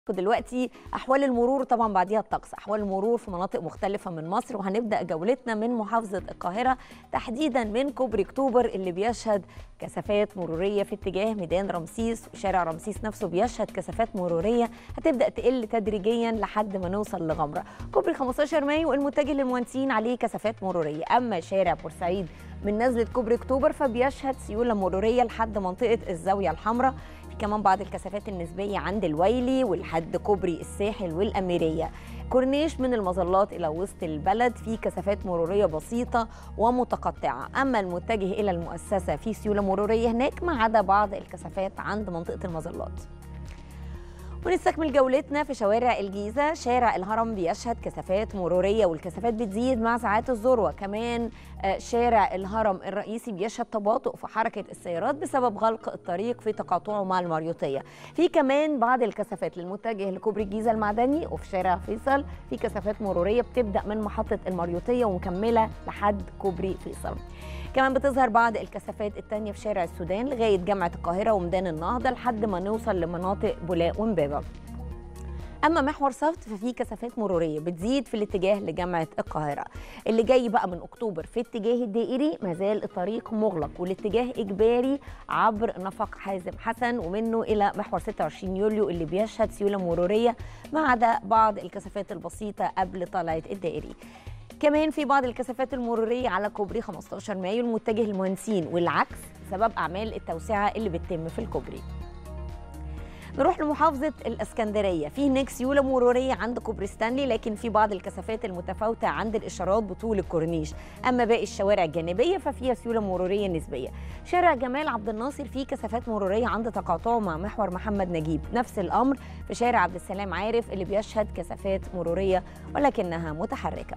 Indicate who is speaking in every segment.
Speaker 1: دلوقتي احوال المرور طبعا بعديها الطقس احوال المرور في مناطق مختلفه من مصر وهنبدا جولتنا من محافظه القاهره تحديدا من كوبري اكتوبر اللي بيشهد كثافات مروريه في اتجاه ميدان رمسيس وشارع رمسيس نفسه بيشهد كثافات مروريه هتبدا تقل تدريجيا لحد ما نوصل لغمره كوبري 15 مايو المتجه للمهندسين عليه كثافات مروريه اما شارع بورسعيد من نزله كوبري اكتوبر فبيشهد سيوله مروريه لحد منطقه الزاويه الحمراء في كمان بعض الكثافات النسبيه عند الويلي ولحد كوبري الساحل والاميريه كورنيش من المظلات الى وسط البلد في كثافات مروريه بسيطه ومتقطعه اما المتجه الى المؤسسه في سيوله مروريه هناك ما عدا بعض الكثافات عند منطقه المظلات ونستكمل جولتنا في شوارع الجيزة شارع الهرم بيشهد كثافات مرورية والكثافات بتزيد مع ساعات الذروة كمان شارع الهرم الرئيسي بيشهد تباطؤ في حركة السيارات بسبب غلق الطريق في تقاطعه مع المريوطية في كمان بعض الكثافات للمتجه لكوبري الجيزة المعدني وفي شارع فيصل في كثافات مرورية بتبدأ من محطة المريوطية ومكملة لحد كوبري فيصل كمان بتظهر بعض الكثافات التانية في شارع السودان لغاية جامعة القاهرة وميدان النهضة لحد ما نوصل لمناطق بولاق ومبابة اما محور صفت ففي كثافات مروريه بتزيد في الاتجاه لجامعه القاهره اللي جاي بقى من اكتوبر في اتجاه الدائري مازال الطريق مغلق والاتجاه اجباري عبر نفق حازم حسن ومنه الى محور 26 يوليو اللي بيشهد سيوله مروريه ما عدا بعض الكثافات البسيطه قبل طلعه الدائري كمان في بعض الكثافات المروريه على كوبري 15 مايو المتجه للمهندسين والعكس بسبب اعمال التوسعه اللي بتتم في الكوبري نروح لمحافظة الإسكندرية في هناك سيولة مرورية عند كوبري ستانلي لكن في بعض الكثافات المتفاوتة عند الإشارات بطول الكورنيش أما باقي الشوارع الجانبية ففيها سيولة مرورية نسبية شارع جمال عبد الناصر فيه كثافات مرورية عند تقاطعه مع محور محمد نجيب نفس الأمر في شارع عبد السلام عارف اللي بيشهد كثافات مرورية ولكنها متحركة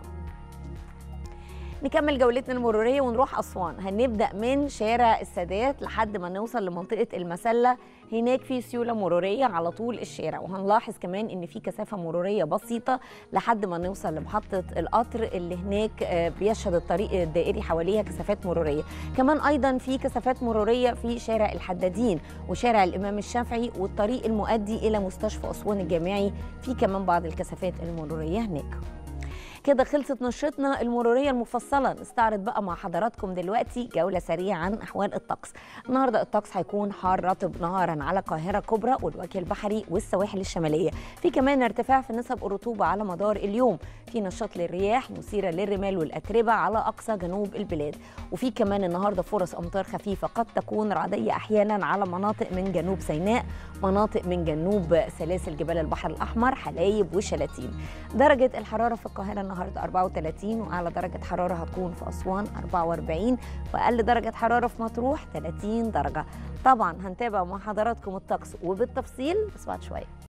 Speaker 1: نكمل جولتنا المروريه ونروح اسوان هنبدا من شارع السادات لحد ما نوصل لمنطقه المسله هناك في سيوله مروريه على طول الشارع وهنلاحظ كمان ان في كثافه مروريه بسيطه لحد ما نوصل لمحطه القطر اللي هناك بيشهد الطريق الدائري حواليها كثافات مروريه كمان ايضا في كثافات مروريه في شارع الحدادين وشارع الامام الشافعي والطريق المؤدي الى مستشفى اسوان الجامعي في كمان بعض الكثافات المروريه هناك كده خلصت نشرتنا المروريه المفصله نستعرض بقى مع حضراتكم دلوقتي جوله سريعه عن احوال الطقس النهارده الطقس هيكون حار رطب نهارا على القاهره الكبرى والوجه البحري والسواحل الشماليه في كمان ارتفاع في نسب الرطوبه على مدار اليوم في نشاط للرياح مثيره للرمال والاتربه على اقصى جنوب البلاد وفي كمان النهارده فرص امطار خفيفه قد تكون رعديه احيانا على مناطق من جنوب سيناء مناطق من جنوب سلاسل جبال البحر الاحمر حلايب وشلاتين درجه الحراره في القاهره النهارده 34 واعلى درجه حراره هتكون في اسوان 44 واقل درجه حراره في مطروح 30 درجه طبعا هنتابع مع حضراتكم الطقس وبالتفصيل بس بعد شويه